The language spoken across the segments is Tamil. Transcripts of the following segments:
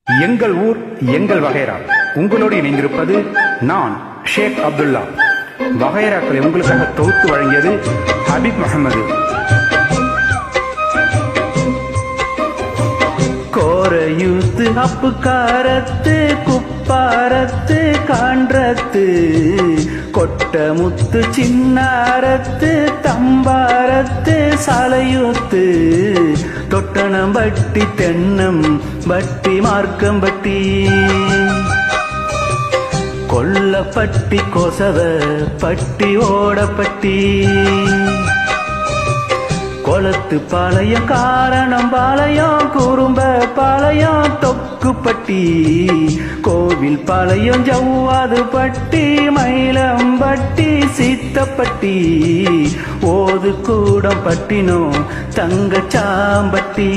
எங்கள் ஊர் எங்கள் வகைரா உங்களோடு இணைந்திருப்பது நான் ஷேக் அப்துல்லா வகைராக்களை உங்களுக்காக தொகுத்து வழங்கியது ஹபீப் முகமது கோரையூத்து அப்புக்காரத்து குப்பாரத்து காண்றத்து கொட்டமுத்து சின்னாரத்து தம்பாரத்து சாலையூத்து தொட்டணம்பட்டி தென்னம் பட்டி மார்க்கம்பட்டி கொல்லப்பட்டி கொசவ பட்டி ஓடப்பட்டி கொளத்து பாளையம் காரணம் பாளையம் குறும்ப பாளையம் தொக்குப்பட்டி கோவில் பாளையம் ஜவ்வாது பட்டி மயிலம்பட்டி சித்தப்பட்டி ஓது கூடம் பட்டினம் தங்கச்சாம்பட்டி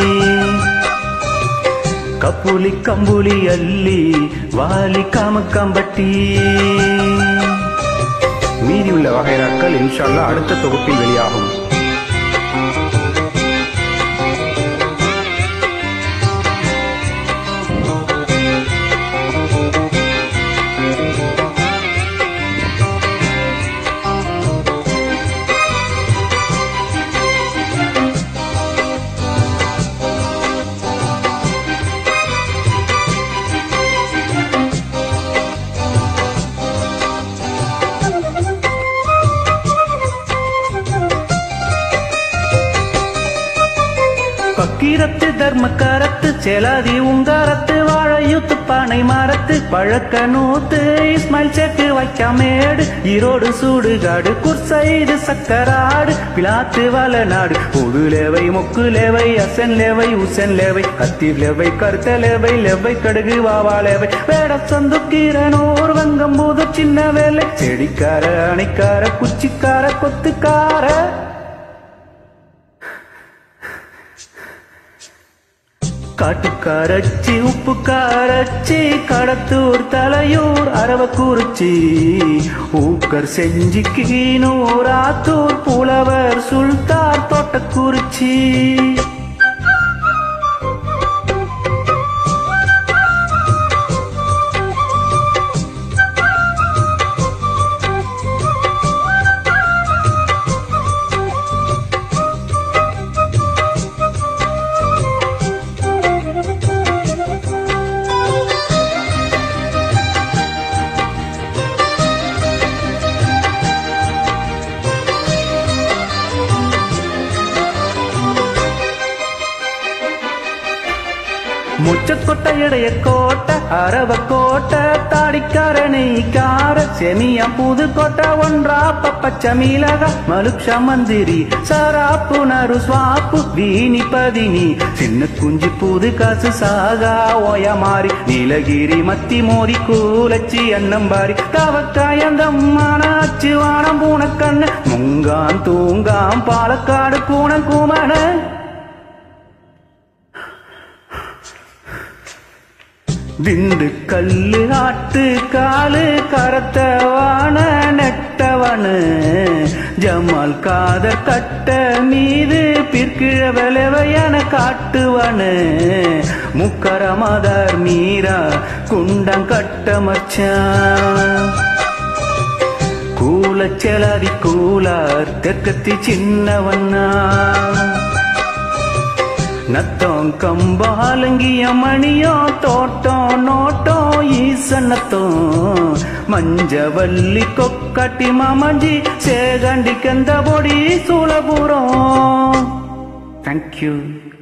கப்புலி கம்புலி அள்ளி வாலி காமக்கம்பட்டி மீதியுள்ள வகைராக்கள் இன்ஷால்லா அடுத்த தொகுப்பில் வெளியாகும் பக்கீரத்து தர்மக்காரத்து செலாதி உங்காரத்து வாழையூத்து பானை மரத்து பழக்க நூத்து இஸ்மாயில் சேக்கு வைக்காமேடு ஈரோடு சூடுகாடு குர்சைடு சக்கராடு பிலாத்து வளநாடு புது லேவை மொக்கு லேவை அசன் லேவை உசன் லேவை கத்தீர் லேவை கருத்த லேவை லேவை கடுகு வாவா லேவை வேட சந்து கீரனூர் வங்கம்பூது சின்ன வேலை செடிக்கார அணைக்கார குச்சிக்கார கொத்துக்கார காட்டுக்காரச்சி உப்பு காரச்சி கடத்தூர் தலையூர் அரவக்குறிச்சி ஊக்கர் செஞ்சி கீனூர் ஆத்தூர் புலவர் சுல்தார் தோட்டக்குறிச்சி முச்சக்கொட்டை இடைய கோட்டை அரவ கோட்டை தாடிக்கார நெய்க்கார செமியா புது கோட்டை ஒன்றா பச்சை மீளக மலுக்ஷ மந்திரி சராப்பு நறு சுவாப்பு வீணி பதினி சின்ன குஞ்சு புது காசு சாகா ஓய மாறி நீலகிரி மத்தி மோதி கூலச்சி அன்னம்பாரி தவக்காயந்தம்மான அச்சு வானம் பூனக்கண்ணு முங்கான் தூங்காம் பாலக்காடு கூணம் கூமன திண்டுக்கல்லு ஆட்டு காலு கரத்தவான நெட்டவனு ஜமால் காதர் கட்ட மீது பிற்கிழ விளைவையான காட்டுவனு முக்கரமதார் மீரா குண்டம் கட்ட மச்சான் கூலச்செலாதி கூலார் தெற்கத்தி சின்னவண்ணா நத்தம் கம்பாலங்கிய மணியோ தோட்டம் நோட்டம் ஈசனத்தம் மஞ்சவல்லி கொக்கட்டி மாமஞ்சி சேகண்டி கந்த பொடி சூளபுரம் தேங்க்யூ